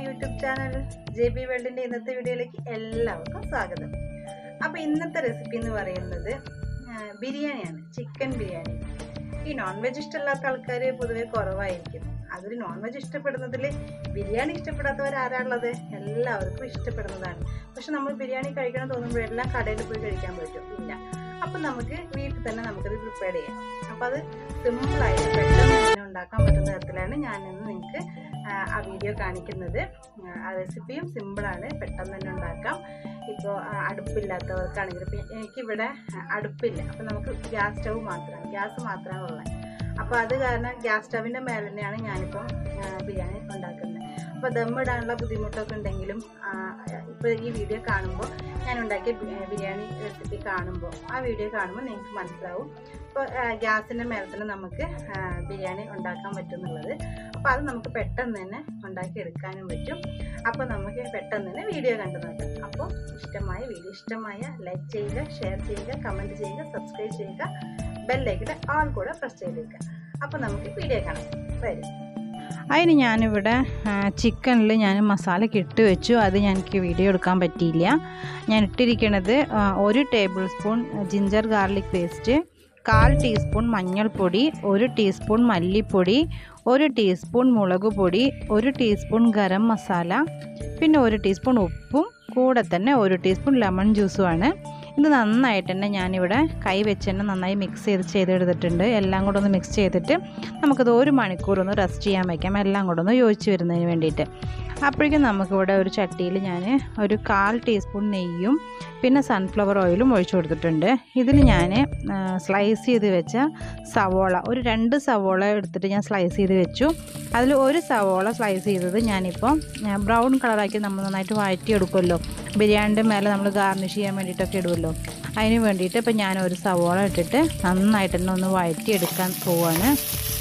YouTube channel J B വേൾഡിൻ്റെ ഇന്നത്തെ വീഡിയോയിലേക്ക് എല്ലാവർക്കും സ്വാഗതം അപ്പോൾ ഇന്നത്തെ റെസിപ്പി എന്ന് പറയുന്നത് ആ, ബിരിയാണിയാണ് ചിക്കൻ ബിരിയാണി ഈ നോൺ വെജ് ഇഷ്ടമില്ലാത്ത ആൾക്കാർ പൊതുവെ കുറവായിരിക്കും അതിൽ നോൺ വെജ് ഇഷ്ടപ്പെടുന്നതിൽ ബിരിയാണി ഇഷ്ടപ്പെടാത്തവർ ആരാളുള്ളത് എല്ലാവർക്കും ഇഷ്ടപ്പെടുന്നതാണ് പക്ഷെ നമ്മൾ ബിരിയാണി കഴിക്കണം തോന്നുമ്പോഴെല്ലാം കടയിൽ പോയി കഴിക്കാൻ പറ്റും ഇല്ല അപ്പം നമുക്ക് വീട്ടിൽ തന്നെ നമുക്കത് പ്രിപ്പയർ ചെയ്യാം അപ്പം അത് സിമ്പിളായിട്ട് പെട്ടെന്ന് തന്നെ ഉണ്ടാക്കാൻ പറ്റുന്ന തരത്തിലാണ് ഞാൻ ഇന്ന് നിങ്ങൾക്ക് ആ, ആ വീഡിയോ കാണിക്കുന്നത് ആ, ആ റെസിപ്പിയും സിമ്പിളാണ് പെട്ടെന്ന് തന്നെ ഉണ്ടാക്കാം ഇപ്പോൾ അടുപ്പില്ലാത്തവർക്കാണെങ്കിൽ ഇപ്പം എനിക്കിവിടെ ആ, അടുപ്പില്ല അപ്പം നമുക്ക് ഗ്യാസ് സ്റ്റവ് മാത്രമാണ് ഗ്യാസ് മാത്രമാണ് ഉള്ളത് അപ്പോൾ അത് കാരണം ഗ്യാസ് സ്റ്റവിൻ്റെ മേലെ തന്നെയാണ് ഞാനിപ്പം ആ, ബിരിയാണി ഉണ്ടാക്കുന്നത് അപ്പോൾ ദമ്മിടാനുള്ള ബുദ്ധിമുട്ടൊക്കെ ഉണ്ടെങ്കിലും ഇപ്പോൾ ഈ വീഡിയോ കാണുമ്പോൾ ഞാൻ ഉണ്ടാക്കിയ ബി- ബിരിയാണി റെസിപ്പി കാണുമ്പോൾ ആ വീഡിയോ കാണുമ്പോൾ നിങ്ങൾക്ക് മനസ്സിലാവും ഇപ്പോൾ ഗ്യാസിൻ്റെ മേലെ തന്നെ നമുക്ക് ആ, ബിരിയാണി ഉണ്ടാക്കാൻ പറ്റുന്നുള്ളത് അപ്പോൾ അത് നമുക്ക് പെട്ടെന്ന് തന്നെ ഉണ്ടാക്കിയെടുക്കാനും പറ്റും അപ്പോൾ നമുക്ക് പെട്ടെന്ന് തന്നെ വീഡിയോ കണ്ടു നോക്കാം അപ്പോൾ ഇഷ്ടമായ വീഡിയോ ഇഷ്ടമായ ലൈക്ക് ചെയ്യുക ഷെയർ ചെയ്യുക കമൻറ്റ് ചെയ്യുക സബ്സ്ക്രൈബ് ചെയ്യുക ബെല്ലൈക്കിട്ട് ആൾ കൂടെ പ്രസ് ചെയ്തേക്കുക അപ്പോൾ നമുക്ക് വീഡിയോ കാണാം വരും അതിന് ഞാനിവിടെ ചിക്കനിൽ ഞാൻ മസാലയ്ക്ക് ഇട്ട് വെച്ചു അത് എനിക്ക് വീഡിയോ എടുക്കാൻ പറ്റിയില്ല ഞാൻ ഇട്ടിരിക്കുന്നത് ആ, ഒരു table spoon ginger garlic paste കാൽ ടീസ്പൂൺ മഞ്ഞൾപ്പൊടി ഒരു ടീസ്പൂൺ മല്ലിപ്പൊടി ഒരു ടീസ്പൂൺ മുളക് പൊടി ഒരു ടീസ്പൂൺ ഗരം മസാല പിന്നെ ഒരു ടീസ്പൂൺ ഉപ്പും കൂടെ തന്നെ ഒരു ടീസ്പൂൺ ലെമൺ ജ്യൂസുമാണ് ഇത് നന്നായിട്ട് തന്നെ ഞാനിവിടെ കൈ വെച്ച് തന്നെ നന്നായി മിക്സ് ചെയ്ത് ചെയ്തെടുത്തിട്ടുണ്ട് എല്ലാം കൂടെ ഒന്ന് മിക്സ് ചെയ്തിട്ട് നമുക്കത് ഒരു മണിക്കൂർ ഒന്ന് റെസ്റ്റ് ചെയ്യാൻ വയ്ക്കാം എല്ലാം കൂടെ ഒന്ന് യോജിച്ച് വരുന്നതിന് വേണ്ടിയിട്ട് അപ്പോഴേക്കും നമുക്കിവിടെ ഒരു ചട്ടിയിൽ ഞാൻ ഒരു കാൽ ടീസ്പൂൺ നെയ്യും പിന്നെ സൺഫ്ലവർ ഓയിലും ഒഴിച്ചു കൊടുത്തിട്ടുണ്ട് ഇതിൽ ഞാൻ സ്ലൈസ് ചെയ്ത് വെച്ച സവോള ഒരു രണ്ട് സവോള എടുത്തിട്ട് ഞാൻ സ്ലൈസ് ചെയ്ത് വെച്ചു അതിൽ ഒരു സവോള സ്ലൈസ് ചെയ്തത് ഞാനിപ്പോൾ ബ്രൗൺ കളറാക്കി നമ്മൾ നന്നായിട്ട് വഴറ്റിയെടുക്കുമല്ലോ ബിരിയാണിൻ്റെ മേലെ നമ്മൾ ഗാർണിഷ് ചെയ്യാൻ വേണ്ടിയിട്ടൊക്കെ ഇടുമല്ലോ അതിന് വേണ്ടിയിട്ട് ഇപ്പം ഞാൻ ഒരു സവോള ഇട്ടിട്ട് നന്നായിട്ട് തന്നെ ഒന്ന് വഴറ്റിയെടുക്കാൻ പോവാണ്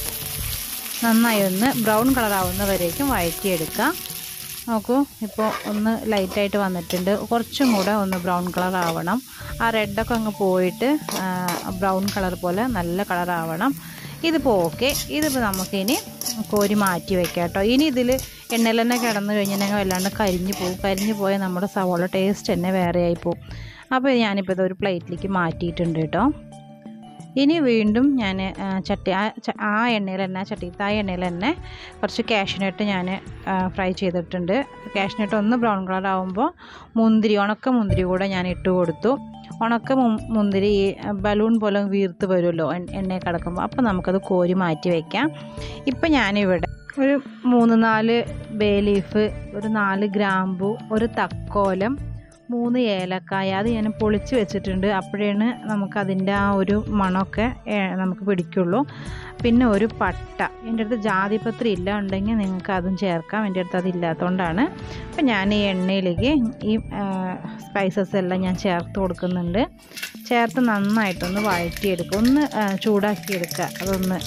നന്നായി ഒന്ന് ബ്രൗൺ കളറാവുന്ന വരേക്കും വഴറ്റിയെടുക്കാം നോക്കൂ ഇപ്പോൾ ഒന്ന് ലൈറ്റായിട്ട് വന്നിട്ടുണ്ട് കുറച്ചും കൂടെ ഒന്ന് ബ്രൗൺ കളർ ആവണം ആ റെഡൊക്കെ അങ്ങ് പോയിട്ട് ബ്രൗൺ കളർ പോലെ നല്ല കളർ ആവണം ഇതിപ്പോൾ ഓക്കെ ഇതിപ്പോൾ നമുക്കിനി കോരി മാറ്റി വെക്കാം കേട്ടോ ഇനി ഇതിൽ എണ്ണയിൽ തന്നെ കിടന്നു കഴിഞ്ഞിട്ടുണ്ടെങ്കിൽ വല്ലാണ്ട് കരിഞ്ഞു പോകും കരിഞ്ഞു പോയാൽ നമ്മുടെ സവോള ടേസ്റ്റ് തന്നെ വേറെ ആയി പോകും അപ്പോൾ ഞാനിപ്പോൾ ഇത് ഒരു പ്ലേറ്റിലേക്ക് മാറ്റിയിട്ടുണ്ട് കേട്ടോ ഇനി വീണ്ടും ഞാൻ ചട്ടി ആ ച- ആ എണ്ണയിൽ തന്നെ ആ ചട്ടിയിലത്തെ ആ എണ്ണയിൽ തന്നെ കുറച്ച് കാഷ്നട്ട് ഞാൻ ഫ്രൈ ചെയ്തിട്ടുണ്ട് കാഷ്നട്ട് ഒന്ന് ബ്രൗൺ കളർ ആകുമ്പോൾ മുന്തിരി ഉണക്ക മുന്തിരി കൂടെ ഞാൻ ഇട്ട് കൊടുത്തു ഉണക്ക മു- മുന്തിരി ഈ ബലൂൺ പോലെ വീർത്ത് വരുമല്ലോ എണ്ണ- എണ്ണയിൽ കിടക്കുമ്പോൾ അപ്പോൾ നമുക്കത് കോരി മാറ്റി വയ്ക്കാം ഇപ്പം ഞാനിവിടെ ഒരു മൂന്ന് നാല് ബേ ലീഫ് ഒരു നാല് ഗ്രാമ്പു ഒരു തക്കോലം മൂന്ന് ഏലക്കായ അത് ഞാൻ പൊളിച്ച് വെച്ചിട്ടുണ്ട് അപ്പോഴാണ് നമുക്കതിൻ്റെ ആ ഒരു മണമൊക്കെ ഏ, നമുക്ക് പിടിക്കുള്ളൂ പിന്നെ ഒരു പട്ട എൻ്റെ അടുത്ത് ജാതിപത്രി ഇല്ല ഉണ്ടെങ്കിൽ നിങ്ങൾക്ക് അതും ചേർക്കാം എൻ്റെ അടുത്ത് അതില്ലാത്തതുകൊണ്ടാണ് അപ്പം ഞാൻ ഈ എണ്ണയിലേക്ക് ഈ സ്പൈസസ് എല്ലാം ഞാൻ ചേർത്ത് കൊടുക്കുന്നുണ്ട് ചേർത്ത് നന്നായിട്ടൊന്ന് വഴറ്റിയെടുക്കുക ഒന്ന് ആ, ചൂടാക്കിയെടുക്കുക അതൊന്ന്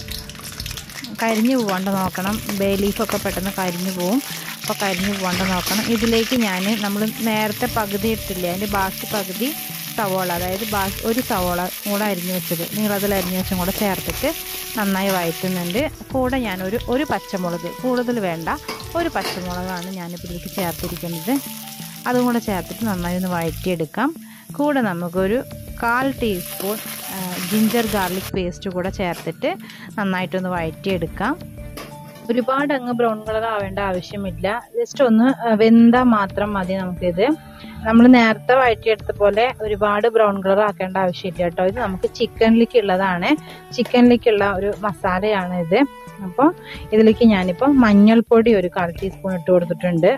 കരിഞ്ഞു പോകാണ്ട് നോക്കണം ബേ ലീഫൊക്കെ പെട്ടെന്ന് കരിഞ്ഞു പോവും അപ്പോൾ കരിഞ്ഞു പോകാണ്ട് നോക്കണം ഇതിലേക്ക് ഞാൻ നമ്മൾ നേരത്തെ പകുതി ഇട്ടില്ലേ അതിൻ്റെ ബാക്കി പകുതി സവോള അതായത് ബാക്കി ഒരു സവോള കൂടെ അരിഞ്ഞു വെച്ചത് നീളത്തിൽ അരിഞ്ഞു വെച്ചും കൂടെ ചേർത്തിട്ട് നന്നായി വഴറ്റുന്നുണ്ട് കൂടെ ഞാനൊരു ഒരു പച്ചമുളക് കൂടുതൽ വേണ്ട ഒരു പച്ചമുളകാണ് ഞാനിപ്പോൾ ഇതിലേക്ക് ചേർത്തിരിക്കുന്നത് അതും കൂടെ ചേർത്തിട്ട് നന്നായി ഒന്ന് വഴറ്റിയെടുക്കാം കൂടെ നമുക്കൊരു കാൽ ടീസ്പൂൺ ജിഞ്ചർ ഗാർലിക് പേസ്റ്റ് കൂടെ ചേർത്തിട്ട് നന്നായിട്ടൊന്ന് വഴറ്റിയെടുക്കാം ഒരുപാട് അങ്ങ് ബ്രൗൺ കളർ ആവേണ്ട ആവശ്യമില്ല ജസ്റ്റ് ഒന്ന് വെന്താൽ മാത്രം മതി നമുക്കിത് നമ്മൾ നേരത്തെ വഴറ്റിയെടുത്ത പോലെ ഒരുപാട് ബ്രൗൺ കളർ ആക്കേണ്ട ആവശ്യമില്ല കേട്ടോ ഇത് നമുക്ക് ചിക്കനിലേക്ക് ഉള്ളതാണ് ചിക്കനിലേക്കുള്ള ഒരു മസാലയാണ് ഇത് അപ്പോൾ ഇതിലേക്ക് ഞാനിപ്പോൾ മഞ്ഞൾപ്പൊടി ഒരു കാൽ ടീസ്പൂൺ ഇട്ട് കൊടുത്തിട്ടുണ്ട്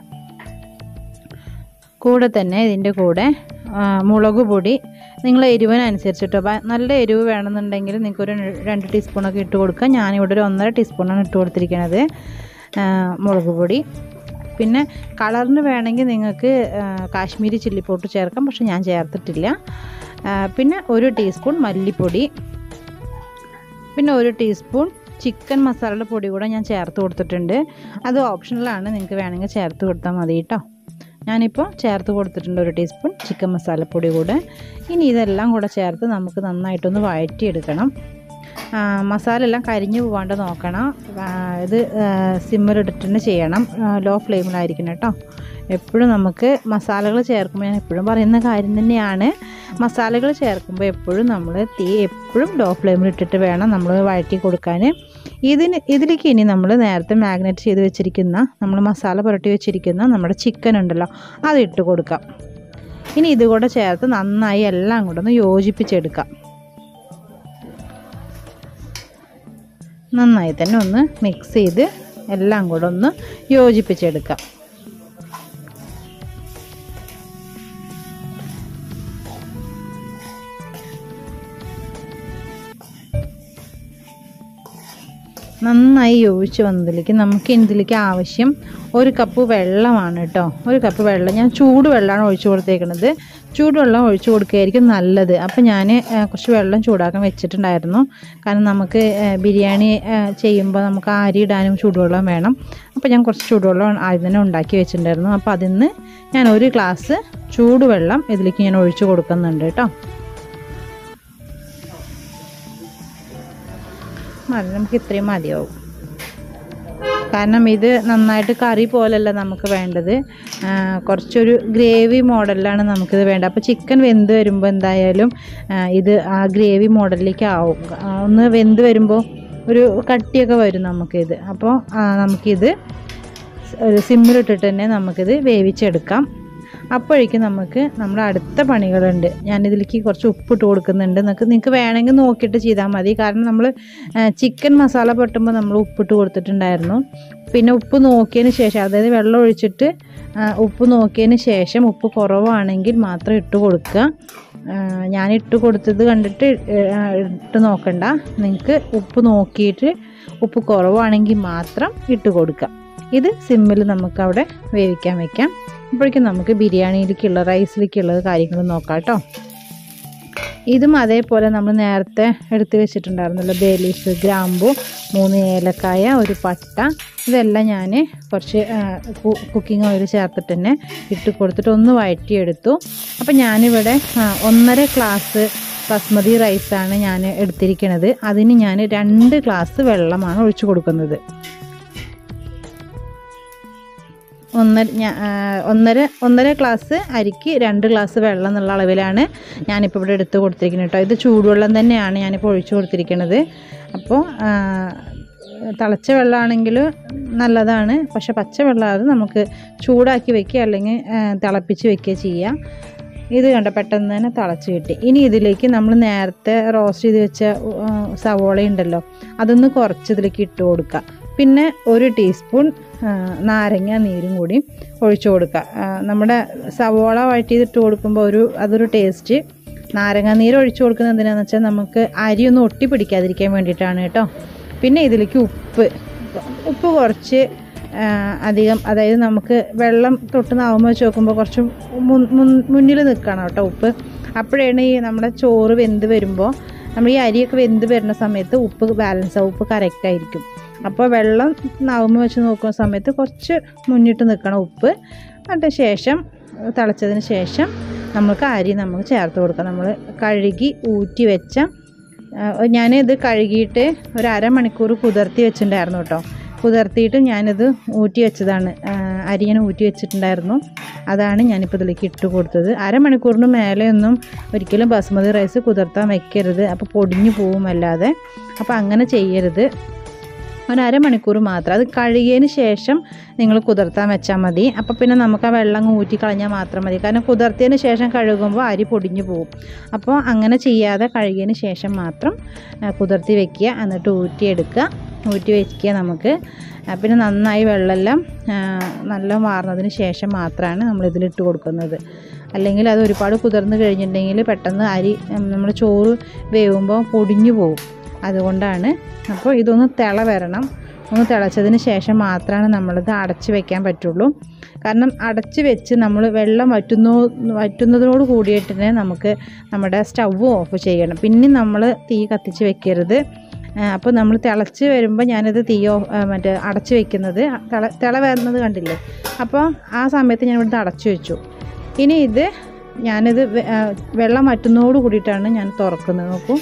കൂടെ തന്നെ ഇതിൻ്റെ കൂടെ ആ, മുളക് പൊടി നിങ്ങൾ എരിവിനനുസരിച്ചിട്ടോ ബ- നല്ല എരിവ് വേണമെന്നുണ്ടെങ്കിൽ നിങ്ങൾക്ക് ഒരു രണ്ട് ടീസ്പൂണൊക്കെ ഇട്ട് കൊടുക്കുക ഞാനിവിടെ ഒരു ഒന്നര ടീസ്പൂണാണ് ഇട്ട് കൊടുത്തിരിക്കുന്നത് ആ, മുളക് പൊടി പിന്നെ കളറിന് വേണമെങ്കിൽ നിങ്ങൾക്ക് ആ, കാശ്മീരി ചില്ലി പൗഡർ ചേർക്കാം പക്ഷെ ഞാൻ ചേർത്തിട്ടില്ല ആ, പിന്നെ ഒരു ടീസ്പൂൺ മല്ലിപ്പൊടി പിന്നെ ഒരു ടീസ്പൂൺ ചിക്കൻ മസാലയുടെ പൊടി കൂടെ ഞാൻ ചേർത്ത് കൊടുത്തിട്ടുണ്ട് അത് ഓപ്ഷണലാണ് നിങ്ങൾക്ക് വേണമെങ്കിൽ ചേർത്ത് കൊടുത്താൽ മതി കേട്ടോ ഞാനിപ്പോൾ ചേർത്ത് കൊടുത്തിട്ടുണ്ട് ഒരു ടീസ്പൂൺ ചിക്കൻ മസാലപ്പൊടി കൂടെ ഇനി ഇതെല്ലാം കൂടെ ചേർത്ത് നമുക്ക് നന്നായിട്ടൊന്ന് വഴറ്റിയെടുക്കണം ആ, മസാല എല്ലാം കരിഞ്ഞു പോകാണ്ട് നോക്കണം ആ, ഇത് സിമ്മിലിട്ടിട്ട് തന്നെ ചെയ്യണം ലോ ഫ്ലെയിമിലായിരിക്കണം കേട്ടോ എപ്പോഴും നമുക്ക് മസാലകൾ ചേർക്കുമ്പോൾ ഞാൻ എപ്പോഴും പറയുന്ന കാര്യം തന്നെയാണ് മസാലകൾ ചേർക്കുമ്പോൾ എപ്പോഴും നമ്മൾ തീ എപ്പോഴും ലോ ഫ്ലെയിമിൽ ഇട്ടിട്ട് വേണം നമ്മൾ വഴറ്റി കൊടുക്കാൻ ഇതിന് ഇതിലേക്ക് ഇനി നമ്മൾ നേരത്തെ മാഗ്നേറ്റ് ചെയ്ത് വെച്ചിരിക്കുന്ന നമ്മൾ മസാല പുരട്ടി വെച്ചിരിക്കുന്ന നമ്മുടെ ചിക്കൻ ഉണ്ടല്ലോ അത് ഇട്ട് കൊടുക്കാം ഇനി ഇതുകൂടെ ചേർത്ത് നന്നായി എല്ലാം കൂടെ ഒന്ന് യോജിപ്പിച്ചെടുക്കാം നന്നായി തന്നെ ഒന്ന് മിക്സ് ചെയ്ത് എല്ലാം കൂടെ ഒന്ന് യോജിപ്പിച്ചെടുക്കാം നന്നായി യോജിച്ച് വന്നതിലേക്ക് നമുക്ക് ഇതിലേക്ക് ആവശ്യം ഒരു കപ്പ് വെള്ളമാണ് കേട്ടോ ഒരു കപ്പ് വെള്ളം ഞാൻ ചൂട് വെള്ളമാണ് ഒഴിച്ചു കൊടുത്തേക്കുന്നത് ചൂടുവെള്ളം ഒഴിച്ചു കൊടുക്കുകയായിരിക്കും നല്ലത് അപ്പം ഞാൻ കുറച്ച് വെള്ളം ചൂടാക്കാൻ വെച്ചിട്ടുണ്ടായിരുന്നു കാരണം നമുക്ക് ആ, ബിരിയാണി ആ, ചെയ്യുമ്പോൾ നമുക്ക് അരി ഇടാനും ചൂടുവെള്ളം വേണം അപ്പോൾ ഞാൻ കുറച്ച് ചൂടുവെള്ളം ആദ്യം തന്നെ ഉണ്ടാക്കി വെച്ചിട്ടുണ്ടായിരുന്നു അപ്പോൾ അതിൽ നിന്ന് ഞാൻ ഒരു ഗ്ലാസ് ചൂടുവെള്ളം ഇതിലേക്ക് ഞാൻ ഒഴിച്ചു കൊടുക്കുന്നുണ്ട് കേട്ടോ മതി നമുക്ക് ഇത്രയും മതിയാവും കാരണം ഇത് നന്നായിട്ട് കറി പോലല്ല നമുക്ക് വേണ്ടത് ആ, കുറച്ചൊരു ഗ്രേവി മോഡലിലാണ് നമുക്കിത് വേണ്ടത് അപ്പോൾ ചിക്കൻ വെന്ത് വരുമ്പോൾ എന്തായാലും ആ, ഇത് ആ ഗ്രേവി മോഡലിലേക്ക് ആവും ആ, ഒന്ന് വെന്ത് വരുമ്പോൾ ഒരു കട്ടിയൊക്കെ വരും നമുക്കിത് അപ്പോൾ ആ, നമുക്കിത് ഒരു സിമ്മിലിട്ടിട്ട് തന്നെ നമുക്കിത് വേവിച്ചെടുക്കാം അപ്പോഴേക്കും നമുക്ക് നമ്മുടെ അടുത്ത പണികളുണ്ട് ഞാനിതിലേക്ക് കുറച്ച് ഉപ്പിട്ട് കൊടുക്കുന്നുണ്ട് നിങ്ങൾക്ക് നിങ്ങൾക്ക് വേണമെങ്കിൽ നോക്കിയിട്ട് ചെയ്താൽ മതി കാരണം നമ്മൾ ചിക്കൻ മസാല പൊട്ടുമ്പോൾ നമ്മൾ ഉപ്പിട്ട് കൊടുത്തിട്ടുണ്ടായിരുന്നു പിന്നെ ഉപ്പ് നോക്കിയതിന് ശേഷം അതായത് വെള്ളം ഒഴിച്ചിട്ട് ആ, ഉപ്പ് നോക്കിയതിന് ശേഷം ഉപ്പ് കുറവാണെങ്കിൽ മാത്രം ഇട്ട് കൊടുക്കുക ആ, ഞാൻ ഇട്ട് കൊടുത്തത് കണ്ടിട്ട് ആ, ഇട്ട് നോക്കണ്ട നിങ്ങൾക്ക് ഉപ്പ് നോക്കിയിട്ട് ഉപ്പ് കുറവാണെങ്കിൽ മാത്രം ഇട്ട് കൊടുക്കുക ഇത് സിമ്മിൽ നമുക്ക് അവിടെ വേവിക്കാൻ വെക്കാം അപ്പോഴേക്കും നമുക്ക് ബിരിയാണിയിലേക്കുള്ള റൈസിലേക്കുള്ളത് കാര്യങ്ങൾ നോക്കാം കേട്ടോ ഇതും അതേപോലെ നമ്മൾ നേരത്തെ എടുത്ത് വെച്ചിട്ടുണ്ടായിരുന്നല്ലോ ബേ ലീഫ് ഗ്രാമ്പു മൂന്ന് ഏലക്കായ ഒരു പട്ട ഇതെല്ലാം ഞാൻ കുറച്ച് കുക്കിംഗ് ഓയിൽ ചേർത്തിട്ട് തന്നെ ഇട്ട് കൊടുത്തിട്ട് ഒന്ന് വഴറ്റിയെടുത്തു അപ്പം ഞാനിവിടെ ആ, ഒന്നര ഗ്ലാസ് ബസ്മതി റൈസാണ് ഞാൻ എടുത്തിരിക്കുന്നത് അതിന് ഞാൻ രണ്ട് ഗ്ലാസ് വെള്ളമാണ് ഒഴിച്ചു കൊടുക്കുന്നത് ഒന്നര ഞാ- ആ, ഒന്നര ഒന്നര ഗ്ലാസ് അരിക്ക് രണ്ട് ഗ്ലാസ് വെള്ളം എന്നുള്ള അളവിലാണ് ഞാനിപ്പോൾ ഇവിടെ എടുത്ത് കൊടുത്തിരിക്കുന്നത് കേട്ടോ ഇത് ചൂടുവെള്ളം തന്നെയാണ് ഞാനിപ്പോൾ ഒഴിച്ചു കൊടുത്തിരിക്കുന്നത് അപ്പോൾ ആ, തിളച്ച വെള്ളമാണെങ്കിൽ നല്ലതാണ് പക്ഷെ പച്ച വെള്ളം നമുക്ക് ചൂടാക്കി വെക്കുക അല്ലെങ്കിൽ ആ, തിളപ്പിച്ച് വെക്കുക ചെയ്യാം ഇത് കണ്ട പെട്ടെന്ന് തന്നെ തിളച്ച് കിട്ടി ഇനി ഇതിലേക്ക് നമ്മൾ നേരത്തെ റോസ്റ്റ് ചെയ്ത് വെച്ച ആ, സവോള ഉണ്ടല്ലോ അതൊന്ന് കുറച്ച് ഇതിലേക്ക് ഇട്ട് കൊടുക്കുക പിന്നെ ഒരു ടീസ്പൂൺ ആ, നാരങ്ങ നീരും കൂടി ഒഴിച്ചു കൊടുക്കുക ആ, നമ്മുടെ സവോള വഴറ്റിയിട്ട് കൊടുക്കുമ്പോൾ ഒരു അതൊരു ടേസ്റ്റ് നാരങ്ങ നീര് ഒഴിച്ചു കൊടുക്കുന്നത് എന്തിനാന്ന് വെച്ചാൽ നമുക്ക് അരി ഒന്നും ഒട്ടി പിടിക്കാതിരിക്കാൻ വേണ്ടിയിട്ടാണ് കേട്ടോ പിന്നെ ഇതിലേക്ക് ഉപ്പ് ഉപ്പ് കുറച്ച് ആ, അധികം അതായത് നമുക്ക് വെള്ളം തൊട്ട് നാവുമ്പോൾ വെച്ച് നോക്കുമ്പോൾ കുറച്ച് മുൻ- മുൻ- മുന്നിൽ നിൽക്കണം കേട്ടോ ഉപ്പ് അപ്പോഴാണ് ഈ നമ്മുടെ ചോറ് വെന്ത് വരുമ്പോൾ നമ്മൾ ഈ അരിയൊക്കെ വെന്ത് വരുന്ന സമയത്ത് ഉപ്പ് ബാലൻസ് ആവും ഉപ്പ് കറക്റ്റ് ആയിരിക്കും അപ്പോൾ വെള്ളം നാവുമ്പോൾ വെച്ച് നോക്കുന്ന സമയത്ത് കുറച്ച് മുന്നിട്ട് നിൽക്കണം ഉപ്പ് അതിൻ്റെ ശേഷം തിളച്ചതിന് ശേഷം നമുക്ക് അരി നമുക്ക് ചേർത്ത് കൊടുക്കാം നമ്മൾ കഴുകി ഊറ്റി വെച്ച ഞാനിത് കഴുകിയിട്ട് ഒരു അരമണിക്കൂർ കുതിർത്തി വെച്ചിട്ടുണ്ടായിരുന്നു കേട്ടോ കുതിർത്തിയിട്ട് ഞാനിത് ഊറ്റി വെച്ചതാണ് ആ, അരി ഞാൻ ഊറ്റി വെച്ചിട്ടുണ്ടായിരുന്നു അതാണ് ഞാനിപ്പോൾ ഇതിലേക്ക് ഇട്ട് കൊടുത്തത് അരമണിക്കൂറിന് മേലെയൊന്നും ഒരിക്കലും ബസ്മതി റൈസ് കുതിർത്താൻ വെക്കരുത് അപ്പോൾ പൊടിഞ്ഞു പോവും അല്ലാതെ അപ്പോൾ അങ്ങനെ ചെയ്യരുത് ഒരു അരമണിക്കൂർ മാത്രം അത് കഴുകിയതിന് ശേഷം നിങ്ങൾ കുതിർത്താൻ വെച്ചാൽ മതി അപ്പോൾ പിന്നെ നമുക്ക് ആ വെള്ളം അങ്ങ് ഊറ്റി കളഞ്ഞാൽ മാത്രം മതി കാരണം കുതിർത്തിയതിന് ശേഷം കഴുകുമ്പോൾ അരി പൊടിഞ്ഞു പോകും അപ്പോൾ അങ്ങനെ ചെയ്യാതെ കഴുകിയതിന് ശേഷം മാത്രം ആ, കുതിർത്തി വെക്കുക എന്നിട്ട് ഊറ്റിയെടുക്കുക ഊറ്റി വെക്കുക നമുക്ക് ആ, പിന്നെ നന്നായി വെള്ളമെല്ലാം ആ, നല്ല വാർന്നതിന് ശേഷം മാത്രമാണ് നമ്മൾ ഇതിലിട്ട് കൊടുക്കുന്നത് അല്ലെങ്കിൽ അത് ഒരുപാട് കുതിർന്ന് കഴിഞ്ഞിട്ടുണ്ടെങ്കിൽ പെട്ടെന്ന് അരി നമ്മൾ ചോറ് വേവുമ്പോൾ പൊടിഞ്ഞു പോകും അതുകൊണ്ടാണ് അപ്പോൾ ഇതൊന്ന് തിള വരണം ഒന്ന് തിളച്ചതിന് ശേഷം മാത്രമാണ് നമ്മളിത് അടച്ച് വെക്കാൻ പറ്റുള്ളൂ കാരണം അടച്ച് വെച്ച് നമ്മൾ വെള്ളം വറ്റുന്നോ വറ്റുന്നതോട് കൂടിയിട്ട് തന്നെ നമുക്ക് നമ്മുടെ സ്റ്റവ് ഓഫ് ചെയ്യണം പിന്നെ നമ്മൾ തീ കത്തിച്ച് വെക്കരുത് അപ്പോൾ നമ്മൾ തിളച്ച് വരുമ്പോൾ ഞാനിത് തീ ഓഫ് മറ്റേ അടച്ച് വെക്കുന്നത് തിള തിള വരുന്നത് കണ്ടില്ലേ അപ്പോൾ ആ സമയത്ത് ഞാൻ ഇവിടുത്തെ അടച്ചു വെച്ചു ഇനി ഇത് ഞാനിത് വെ- ആ, വെള്ളം വറ്റുന്നതോട് കൂടിയിട്ടാണ് ഞാൻ തുറക്കുന്നത് നോക്കൂ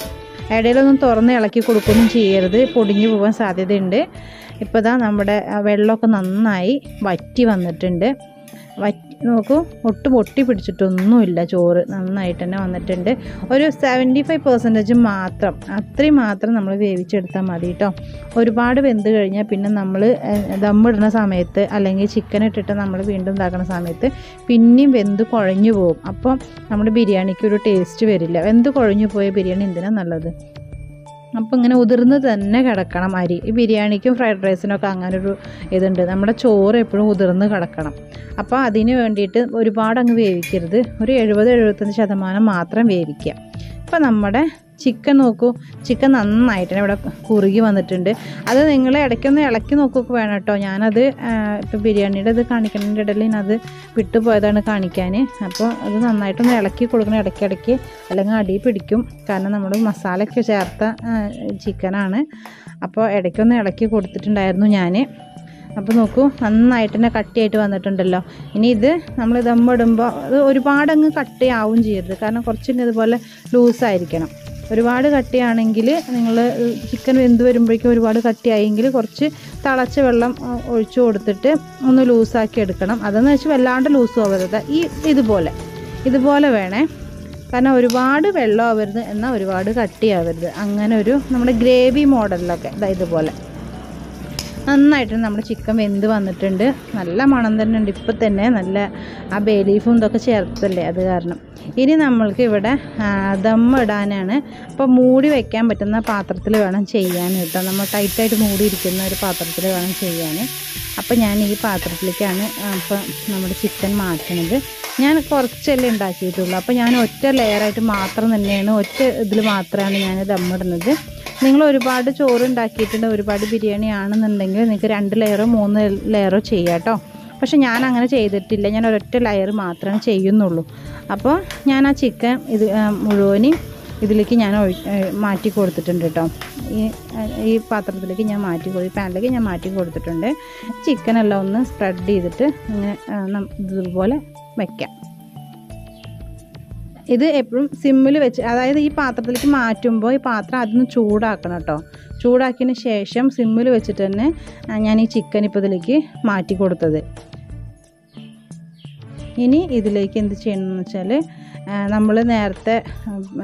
ഇടയിലൊന്നും തുറന്ന് ഇളക്കി കൊടുക്കുകയൊന്നും ചെയ്യരുത് പൊടിഞ്ഞു പോകാൻ സാധ്യതയുണ്ട് ഇപ്പോൾ ഇതാ നമ്മുടെ ആ വെള്ളമൊക്കെ നന്നായി വറ്റി വന്നിട്ടുണ്ട് വറ്റി നോക്കൂ ഒട്ടും പൊട്ടി പിടിച്ചിട്ടൊന്നുമില്ല ചോറ് നന്നായിട്ട് തന്നെ വന്നിട്ടുണ്ട് ഒരു സെവൻറ്റി ഫൈവ് പെർസെൻറ്റേജ് മാത്രം അത്രയും മാത്രം നമ്മൾ വേവിച്ചെടുത്താൽ മതി കേട്ടോ ഒരുപാട് വെന്ത് കഴിഞ്ഞാൽ പിന്നെ നമ്മൾ ദമ്മിടുന്ന സമയത്ത് അല്ലെങ്കിൽ ചിക്കൻ ഇട്ടിട്ട് നമ്മൾ വീണ്ടും ഇതാക്കുന്ന സമയത്ത് പിന്നെയും വെന്ത് കുഴഞ്ഞു പോകും അപ്പോൾ നമ്മുടെ ബിരിയാണിക്ക് ഒരു ടേസ്റ്റ് വരില്ല വെന്ത് കുഴഞ്ഞു പോയ ബിരിയാണി എന്തിനാണ് നല്ലത് അപ്പോൾ ഇങ്ങനെ ഉതിർന്ന് തന്നെ കിടക്കണം അരി ഈ ബിരിയാണിക്കും ഫ്രൈഡ് റൈസിനൊക്കെ അങ്ങനെ ഒരു ഇതുണ്ട് നമ്മുടെ ചോറ് എപ്പോഴും ഉതിർന്ന് കിടക്കണം അപ്പോൾ അതിന് വേണ്ടിയിട്ട് ഒരുപാട് അങ്ങ് വേവിക്കരുത് ഒരു എഴുപത് എഴുപത്തഞ്ച് ശതമാനം മാത്രം വേവിക്കുക അപ്പോൾ നമ്മുടെ ചിക്കൻ നോക്കൂ ചിക്കൻ നന്നായിട്ട് തന്നെ ഇവിടെ കുറുകി വന്നിട്ടുണ്ട് അത് നിങ്ങൾ ഇടയ്ക്കൊന്ന് ഇളക്കി നോക്കുകയൊക്കെ വേണം കേട്ടോ ഞാനത് ഇപ്പോൾ ബിരിയാണിയുടെ ഇത് കാണിക്കുന്നതിൻ്റെ ഇടയിൽ ഞാനത് വിട്ടുപോയതാണ് കാണിക്കാൻ അപ്പോൾ അത് നന്നായിട്ടൊന്ന് ഇളക്കി കൊടുക്കണം ഇടയ്ക്കിടയ്ക്ക് അല്ലെങ്കിൽ അടി പിടിക്കും കാരണം നമ്മൾ മസാലയൊക്കെ ചേർത്ത ചിക്കനാണ് അപ്പോൾ ഇടയ്ക്കൊന്ന് ഇളക്കി കൊടുത്തിട്ടുണ്ടായിരുന്നു ഞാൻ അപ്പോൾ നോക്കൂ നന്നായിട്ട് തന്നെ കട്ടിയായിട്ട് വന്നിട്ടുണ്ടല്ലോ ഇനി ഇത് നമ്മൾ ദമ്മിടുമ്പോൾ അത് ഒരുപാട് അങ്ങ് കട്ടിയാവും ചെയ്യരുത് കാരണം കുറച്ചിന് ഇതുപോലെ ലൂസായിരിക്കണം ഒരുപാട് കട്ടിയാണെങ്കിൽ നിങ്ങൾ ചിക്കൻ വെന്ത് വരുമ്പോഴേക്കും ഒരുപാട് കട്ടിയായെങ്കിൽ കുറച്ച് തിളച്ച വെള്ളം ആ, ഒഴിച്ചു കൊടുത്തിട്ട് ഒന്ന് ലൂസാക്കി എടുക്കണം അതെന്ന് വെച്ചാൽ വല്ലാണ്ട് ലൂസ് ആവരുത് ഈ ഇതുപോലെ ഇതുപോലെ വേണേ കാരണം ഒരുപാട് വെള്ളം ആവരുത് എന്നാൽ ഒരുപാട് കട്ടിയാവരുത് അങ്ങനെ ഒരു നമ്മുടെ ഗ്രേവി മോഡലിലൊക്കെ ഇതാ ഇതുപോലെ നന്നായിട്ട് നമ്മുടെ ചിക്കൻ വെന്ത് വന്നിട്ടുണ്ട് നല്ല മണം തന്നെ ഉണ്ട് ഇപ്പം തന്നെ നല്ല ആ ബേ ലീഫും ഇതൊക്കെ ചേർത്തല്ലേ അത് കാരണം ഇനി നമ്മൾക്ക് ഇവിടെ ആ, ദം ഇടാനാണ് അപ്പോൾ മൂടി വെക്കാൻ പറ്റുന്ന പാത്രത്തിൽ വേണം ചെയ്യാൻ കേട്ടോ നമ്മൾ ടൈറ്റായിട്ട് മൂടിയിരിക്കുന്ന ഒരു പാത്രത്തിൽ വേണം ചെയ്യാൻ അപ്പോൾ ഞാൻ ഈ പാത്രത്തിലേക്കാണ് അപ്പോൾ നമ്മുടെ ചിക്കൻ മാറ്റണത് ഞാൻ കുറച്ചല്ലേ ഉണ്ടാക്കിയിട്ടുള്ളൂ അപ്പോൾ ഞാൻ ഒറ്റ ലെയറായിട്ട് മാത്രം തന്നെയാണ് ഒറ്റ ഇതിൽ മാത്രമാണ് ഞാൻ ദമ്മിടുന്നത് നിങ്ങൾ ഒരുപാട് ചോറ് ഉണ്ടാക്കിയിട്ടുണ്ട് ഒരുപാട് ബിരിയാണി ആണെന്നുണ്ടെങ്കിൽ നിങ്ങൾക്ക് രണ്ട് ലെയറോ മൂന്ന് ലെയറോ ചെയ്യാം കേട്ടോ പക്ഷെ ഞാൻ അങ്ങനെ ചെയ്തിട്ടില്ല ഞാൻ ഒരൊറ്റ ലെയർ മാത്രമേ ചെയ്യുന്നുള്ളൂ അപ്പോൾ ഞാൻ ആ ചിക്കൻ ഇത് ആ, മുഴുവനും ഇതിലേക്ക് ഞാൻ ഒഴി ഏ, മാറ്റി കൊടുത്തിട്ടുണ്ട് കേട്ടോ ഈ ആ, ഈ പാത്രത്തിലേക്ക് ഞാൻ മാറ്റി കൊടു പാനിലേക്ക് ഞാൻ മാറ്റി കൊടുത്തിട്ടുണ്ട് ചിക്കനെല്ലാം ഒന്ന് സ്പ്രെഡ് ചെയ്തിട്ട് ഇങ്ങനെ ആ, നം- ഇതുപോലെ വയ്ക്കാം ഇത് എപ്പോഴും സിമ്മിൽ വെച്ച് അതായത് ഈ പാത്രത്തിലേക്ക് മാറ്റുമ്പോൾ ഈ പാത്രം അതിന് ചൂടാക്കണം കേട്ടോ ചൂടാക്കിയതിന് ശേഷം സിമ്മിൽ വെച്ചിട്ട് തന്നെ ആ, ഞാൻ ഈ ചിക്കൻ ഇപ്പോൾ ഇതിലേക്ക് മാറ്റി കൊടുത്തത് ഇനി ഇതിലേക്ക് എന്ത് ചെയ്യണമെന്ന് വെച്ചാൽ നമ്മൾ നേരത്തെ ആ,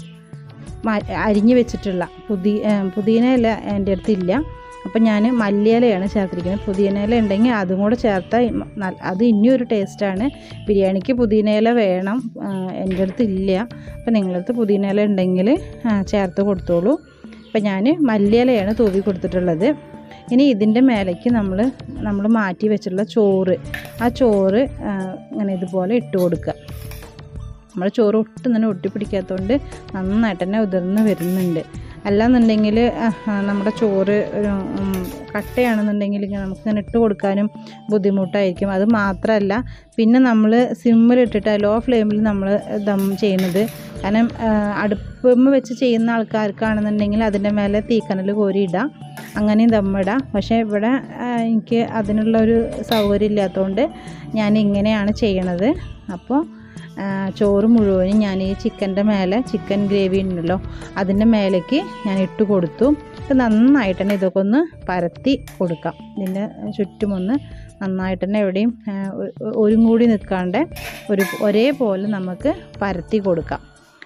മാ- അരിഞ്ഞ് വെച്ചിട്ടുള്ള പുതി ആ, പുതിന ഇല എൻ്റെ അടുത്തില്ല അപ്പം ഞാൻ മല്ലിയിലയാണ് ചേർത്തിരിക്കുന്നത് പുതിന ഇല ഉണ്ടെങ്കിൽ അതും കൂടെ ചേർത്താൽ നല്ല- അത് ഇനിയൊരു ടേസ്റ്റാണ് ബിരിയാണിക്ക് പുതിന ഇല വേണം ആ, എൻ്റെ അടുത്ത് ഇല്ല അപ്പം നിങ്ങളടുത്ത് പുതിന ഇല ഉണ്ടെങ്കിൽ ആ, ചേർത്ത് കൊടുത്തോളൂ അപ്പം ഞാൻ മല്ലിയിലയാണ് തൂവി കൊടുത്തിട്ടുള്ളത് ഇനി ഇതിൻ്റെ മേലേക്ക് നമ്മൾ നമ്മൾ മാറ്റി വെച്ചിട്ടുള്ള ചോറ് ആ ചോറ് ആ, ഇങ്ങനെ ഇതുപോലെ ഇട്ട് കൊടുക്കുക നമ്മുടെ ചോറ് ഒട്ടും തന്നെ ഒട്ടിപ്പിടിക്കാത്തതുകൊണ്ട് നന്നായിട്ട് തന്നെ ഉതിർന്ന് വരുന്നുണ്ട് അല്ലാന്നുണ്ടെങ്കിൽ നമ്മുടെ ചോറ് ഒരു ഉം, കട്ടയാണെന്നുണ്ടെങ്കിൽ ഇങ്ങനെ നമുക്ക് ഇങ്ങനെ ഇട്ട് കൊടുക്കാനും ബുദ്ധിമുട്ടായിരിക്കും അത് മാത്രമല്ല പിന്നെ നമ്മൾ സിമ്മിലിട്ടിട്ട് ലോ ഫ്ലെയിമിൽ നമ്മൾ ദം ചെയ്യുന്നത് കാരണം അടുപ്പമ്മ വെച്ച് ചെയ്യുന്ന ആൾക്കാർക്കാണെന്നുണ്ടെങ്കിൽ അതിൻ്റെ മേലെ തീക്കനൽ കോരി ഇടാം അങ്ങനെയും ദമ്മിടാം പക്ഷേ ഇവിടെ ആ, എനിക്ക് അതിനുള്ള ഒരു സൗകര്യം ഇല്ലാത്തതുകൊണ്ട് ഞാൻ ഇങ്ങനെയാണ് ചെയ്യണത് അപ്പോൾ ആ, ചോറ് മുഴുവനും ഞാൻ ഈ ചിക്കൻ്റെ മേലെ ചിക്കൻ ഗ്രേവി ഉണ്ടല്ലോ അതിൻ്റെ മേലേക്ക് ഞാൻ ഇട്ട് കൊടുത്തു ഇത് നന്നായിട്ട് തന്നെ ഇതൊക്കെ ഒന്ന് പരത്തി കൊടുക്കാം ഇതിൻ്റെ ചുറ്റുമൊന്ന് നന്നായിട്ട് തന്നെ എവിടെയും ആ, ഒ- ഒ- ഒരു കൂടി നിൽക്കാണ്ട് ഒരു ഒരേപോലെ നമുക്ക് പരത്തി കൊടുക്കാം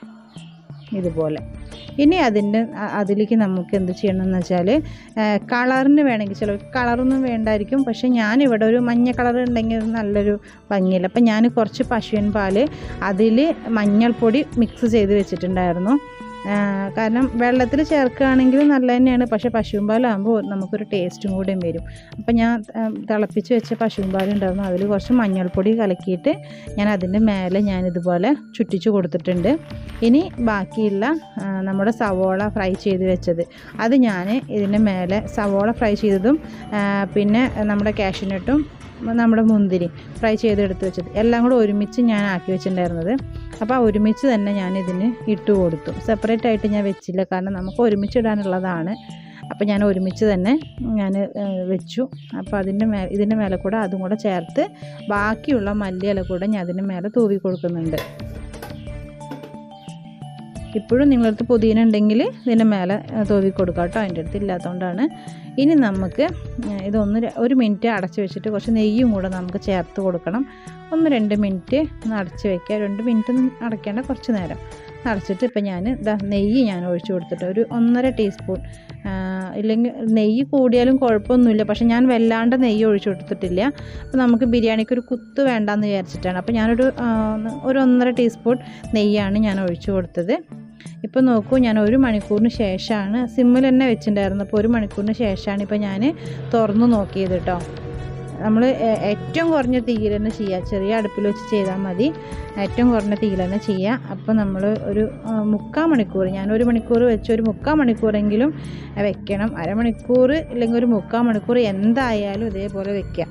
ഇതുപോലെ ഇനി അതിൻ്റെ അ- അതിലേക്ക് നമുക്ക് എന്ത് ചെയ്യണമെന്ന് വെച്ചാൽ കളറിന് വേണമെങ്കിൽ ചില കളറൊന്നും വേണ്ടായിരിക്കും പക്ഷേ ഞാനിവിടെ ഒരു മഞ്ഞ കളർ ഉണ്ടെങ്കിൽ അത് നല്ലൊരു ഭംഗിയില്ല അപ്പം ഞാൻ കുറച്ച് പശുവിൻ പാല് അതിൽ മഞ്ഞൾപ്പൊടി മിക്സ് ചെയ്ത് വെച്ചിട്ടുണ്ടായിരുന്നു ആ, കാരണം വെള്ളത്തിൽ ചേർക്കുകയാണെങ്കിൽ നല്ല തന്നെയാണ് പക്ഷേ പശുവിൻ പാലാകുമ്പോൾ നമുക്കൊരു ടേസ്റ്റും കൂടെയും വരും അപ്പം ഞാൻ ആ, തിളപ്പിച്ച് വെച്ച പശുവിൻ പാലുണ്ടായിരുന്നു അതിൽ കുറച്ച് മഞ്ഞൾപ്പൊടി കലക്കിയിട്ട് ഞാൻ അതിൻ്റെ മേലെ ഞാൻ ഇതുപോലെ ചുറ്റിച്ച് കൊടുത്തിട്ടുണ്ട് ഇനി ബാക്കിയുള്ള ആ, നമ്മുടെ സവോള ഫ്രൈ ചെയ്ത് വെച്ചത് അത് ഞാൻ ഇതിൻ്റെ മേലെ സവോള ഫ്രൈ ചെയ്തതും ആ, പിന്നെ നമ്മുടെ കാഷ്യൂനട്ടും നമ്മുടെ മുന്തിരി ഫ്രൈ ചെയ്തെടുത്ത് വെച്ചത് എല്ലാം കൂടെ ഒരുമിച്ച് ഞാൻ ആക്കി വെച്ചിട്ടുണ്ടായിരുന്നത് അപ്പോൾ ആ ഒരുമിച്ച് തന്നെ ഞാൻ ഇതിന് ഇട്ട് കൊടുത്തു സെപ്പറേറ്റ് ആയിട്ട് ഞാൻ വെച്ചില്ല കാരണം നമുക്ക് ഒരുമിച്ച് ഇടാനുള്ളതാണ് അപ്പോൾ ഞാൻ ഒരുമിച്ച് തന്നെ ഞാൻ വെച്ചു അപ്പോൾ അതിൻ്റെ മേ ഇതിൻ്റെ മേലെ കൂടെ അതും കൂടെ ചേർത്ത് ബാക്കിയുള്ള മല്ലിയില കൂടെ ഞാൻ അതിൻ്റെ മേലെ തൂവി കൊടുക്കുന്നുണ്ട് ഇപ്പോഴും നിങ്ങളടുത്ത് പുതിന ഉണ്ടെങ്കിൽ ഇതിൻ്റെ മേലെ ആ, തൂവി കൊടുക്കാം കേട്ടോ എൻ്റെ അടുത്ത് ഇല്ലാത്തതുകൊണ്ടാണ് ഇനി നമുക്ക് ആ, ഇതൊന്ന് ര- ഒരു മിനിറ്റ് അടച്ച് വെച്ചിട്ട് കുറച്ച് നെയ്യും കൂടെ നമുക്ക് ചേർത്ത് കൊടുക്കണം ഒന്ന് രണ്ട് മിനിറ്റ് ഒന്ന് അടച്ച് വെക്കുക രണ്ട് മിനിറ്റ് ഒന്നും അടയ്ക്കേണ്ട കുറച്ച് നേരം അടച്ചിട്ട് ഇപ്പം ഞാൻ ഇതാ നെയ്യ് ഞാൻ ഒഴിച്ചു കൊടുത്തിട്ട് ഒരു ഒന്നര ടീസ്പൂൺ ഇല്ലെങ്കിൽ നെയ്യ് കൂടിയാലും കുഴപ്പമൊന്നുമില്ല പക്ഷേ ഞാൻ വല്ലാണ്ട് നെയ്യ് ഒഴിച്ചു കൊടുത്തിട്ടില്ല അപ്പോൾ നമുക്ക് ബിരിയാണിക്ക് ഒരു കുത്ത് വേണ്ടാന്ന് വിചാരിച്ചിട്ടാണ് അപ്പോൾ ഞാനൊരു ആ, ഒരു ഒന്നര ടീസ്പൂൺ നെയ്യാണ് ഞാൻ ഒഴിച്ചു കൊടുത്തത് ഇപ്പോൾ നോക്കൂ ഞാൻ ഒരു മണിക്കൂറിന് ശേഷമാണ് സിമ്മിൽ തന്നെ വെച്ചിട്ടുണ്ടായിരുന്നു അപ്പോൾ ഒരു മണിക്കൂറിന് ശേഷമാണ് ഇപ്പോൾ ഞാൻ തുറന്നു നോക്കിയത് കേട്ടോ നമ്മൾ ഏറ്റവും കുറഞ്ഞ തീയിൽ തന്നെ ചെയ്യുക ചെറിയ അടുപ്പിൽ വെച്ച് ചെയ്താൽ മതി ഏറ്റവും കുറഞ്ഞ തീയിൽ തന്നെ ചെയ്യുക അപ്പോൾ നമ്മൾ ഒരു ആ, മുക്കാൽ മണിക്കൂർ ഞാൻ ഒരു മണിക്കൂർ വെച്ച് ഒരു മുക്കാൽ മണിക്കൂറെങ്കിലും വെക്കണം അരമണിക്കൂർ ഇല്ലെങ്കിൽ ഒരു മുക്കാൽ മണിക്കൂർ എന്തായാലും ഇതേപോലെ വെക്കുക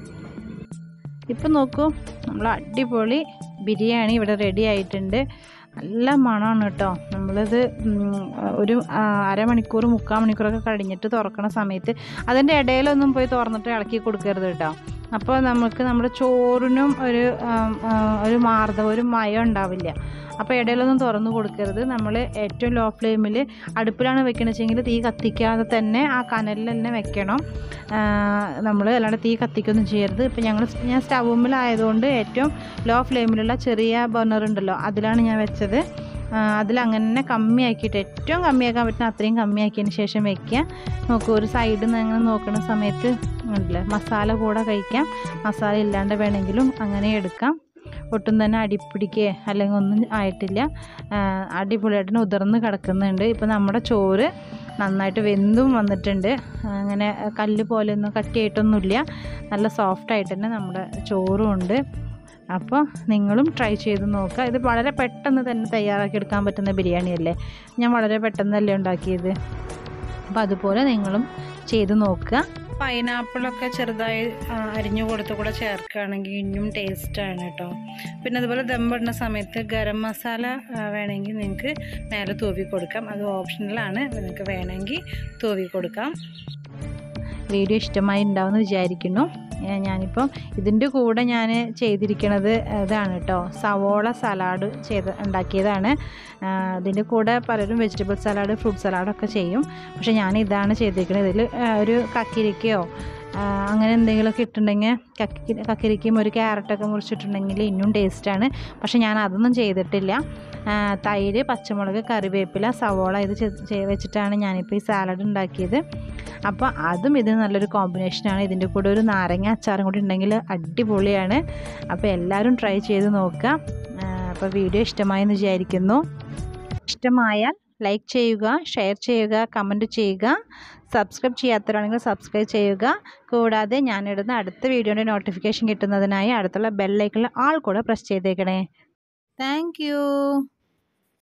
ഇപ്പം നോക്കൂ നമ്മൾ അടിപൊളി ബിരിയാണി ഇവിടെ റെഡി ആയിട്ടുണ്ട് നല്ല മണമാണ് കേട്ടോ നമ്മളിത് ഉം, ഒരു ആ, അരമണിക്കൂർ മുക്കാൽ മണിക്കൂറൊക്കെ കഴിഞ്ഞിട്ട് തുറക്കണ സമയത്ത് അതിൻ്റെ ഇടയിലൊന്നും പോയി തുറന്നിട്ട് ഇളക്കി കൊടുക്കരുത് കേട്ടോ അപ്പോൾ നമുക്ക് നമ്മുടെ ചോറിനും ഒരു ആം, ആ, ഒരു മാർദ്ദവം ഒരു മയം ഉണ്ടാവില്ല അപ്പോൾ ഇടയിലൊന്നും തുറന്നു കൊടുക്കരുത് നമ്മൾ ഏറ്റവും ലോ ഫ്ലെയിമിൽ അടുപ്പിലാണ് വെക്കണമെച്ചെങ്കിൽ തീ കത്തിക്കാതെ തന്നെ ആ കനലിൽ തന്നെ വെക്കണം നമ്മൾ അല്ലാണ്ട് തീ കത്തിക്കൊന്നും ചെയ്യരുത് ഇപ്പം ഞങ്ങൾ ഞാൻ സ്റ്റൗമ്മിലായതുകൊണ്ട് ഏറ്റവും ലോ ഫ്ലെയിമിലുള്ള ചെറിയ ബർണർ ഉണ്ടല്ലോ അതിലാണ് ഞാൻ വെച്ചത് ആ, അതിലങ്ങനെ തന്നെ കമ്മിയാക്കിയിട്ട് ഏറ്റവും കമ്മിയാക്കാൻ പറ്റുന്ന അത്രയും കമ്മിയാക്കിയതിന് ശേഷം വെക്കുക നോക്കൂ ഒരു സൈഡിൽ നിന്ന് അങ്ങനെ നോക്കുന്ന സമയത്ത് ഉണ്ടല്ലേ മസാല കൂടെ കഴിക്കാം മസാല ഇല്ലാണ്ട് വേണമെങ്കിലും അങ്ങനെ എടുക്കാം ഒട്ടും തന്നെ അടിപ്പിടിക്കുക അല്ലെങ്കിൽ ഒന്നും ആയിട്ടില്ല ആ, അടിപൊളിയായിട്ട് തന്നെ ഉതിർന്ന് കിടക്കുന്നുണ്ട് ഇപ്പോൾ നമ്മുടെ ചോറ് നന്നായിട്ട് വെന്തും വന്നിട്ടുണ്ട് അങ്ങനെ കല്ല് പോലെയൊന്നും കട്ടിയായിട്ടൊന്നുമില്ല നല്ല സോഫ്റ്റായിട്ട് തന്നെ നമ്മുടെ ചോറും ഉണ്ട് അപ്പോൾ നിങ്ങളും ട്രൈ ചെയ്ത് നോക്കുക ഇത് വളരെ പെട്ടെന്ന് തന്നെ തയ്യാറാക്കി എടുക്കാൻ പറ്റുന്ന ബിരിയാണിയല്ലേ ഞാൻ വളരെ പെട്ടെന്നല്ലേ ഉണ്ടാക്കിയത് അപ്പോൾ അതുപോലെ നിങ്ങളും ചെയ്ത് നോക്കുക പൈനാപ്പിളൊക്കെ ചെറുതായി ആ, അരിഞ്ഞു കൊടുത്ത് കൂടെ ചേർക്കുകയാണെങ്കിൽ ഇനിയും ടേസ്റ്റാണ് കേട്ടോ പിന്നെ അതുപോലെ ദമ്മിടുന്ന സമയത്ത് ഗരം മസാല ആ, വേണമെങ്കിൽ നിങ്ങൾക്ക് മേലെ തൂവി കൊടുക്കാം അത് ഓപ്ഷണലാണ് നിങ്ങൾക്ക് വേണമെങ്കിൽ തൂവി കൊടുക്കാം വീഡിയോ ഇഷ്ടമായി ഉണ്ടാവുമെന്ന് വിചാരിക്കുന്നു ഏ, ഞാനിപ്പം ഇതിൻ്റെ കൂടെ ഞാൻ ചെയ്തിരിക്കുന്നത് ഇതാണ് കേട്ടോ സവോള സലാഡ് ചെയ്ത് ഉണ്ടാക്കിയതാണ് ആ, ഇതിൻ്റെ കൂടെ പലരും വെജിറ്റബിൾ സലാഡ് ഫ്രൂട്ട് സലാഡൊക്കെ ചെയ്യും പക്ഷേ ഞാൻ ഇതാണ് ചെയ്തിരിക്കുന്നത് ഇതിൽ ഒരു കക്കിരിക്കയോ ആ, അങ്ങനെ എന്തെങ്കിലുമൊക്കെ ഇട്ടുണ്ടെങ്കിൽ കക്കി കക്കിരിക്കയും ഒരു ക്യാരറ്റൊക്കെ മുറിച്ചിട്ടുണ്ടെങ്കിൽ ഇനിയും ടേസ്റ്റാണ് പക്ഷേ ഞാൻ അതൊന്നും ചെയ്തിട്ടില്ല ആ, തൈര് പച്ചമുളക് കറിവേപ്പില സവോള ഇത് ചെ- ചെ- വെച്ചിട്ടാണ് ഞാനിപ്പോൾ ഈ സാലഡ് ഉണ്ടാക്കിയത് അപ്പോൾ അതും ഇതിന് നല്ലൊരു കോമ്പിനേഷനാണ് ഇതിൻ്റെ കൂടെ ഒരു നാരങ്ങ അച്ചാറും കൂടി ഉണ്ടെങ്കിൽ അടിപൊളിയാണ് അപ്പോൾ എല്ലാവരും ട്രൈ ചെയ്ത് നോക്കുക ആ, അപ്പോൾ വീഡിയോ ഇഷ്ടമായി എന്ന് വിചാരിക്കുന്നു ഇഷ്ടമായാൽ ലൈക്ക് ചെയ്യുക ഷെയർ ചെയ്യുക കമൻറ്റ് ചെയ്യുക സബ്സ്ക്രൈബ് ചെയ്യാത്തവരാണെങ്കിൽ സബ്സ്ക്രൈബ് ചെയ്യുക കൂടാതെ ഞാനിടുന്ന അടുത്ത വീഡിയോയുടെ നോട്ടിഫിക്കേഷൻ കിട്ടുന്നതിനായി അടുത്തുള്ള ബെല്ലൈക്കണിൽ ആൾ കൂടെ പ്രസ് ചെയ്തേക്കണേ താങ്ക്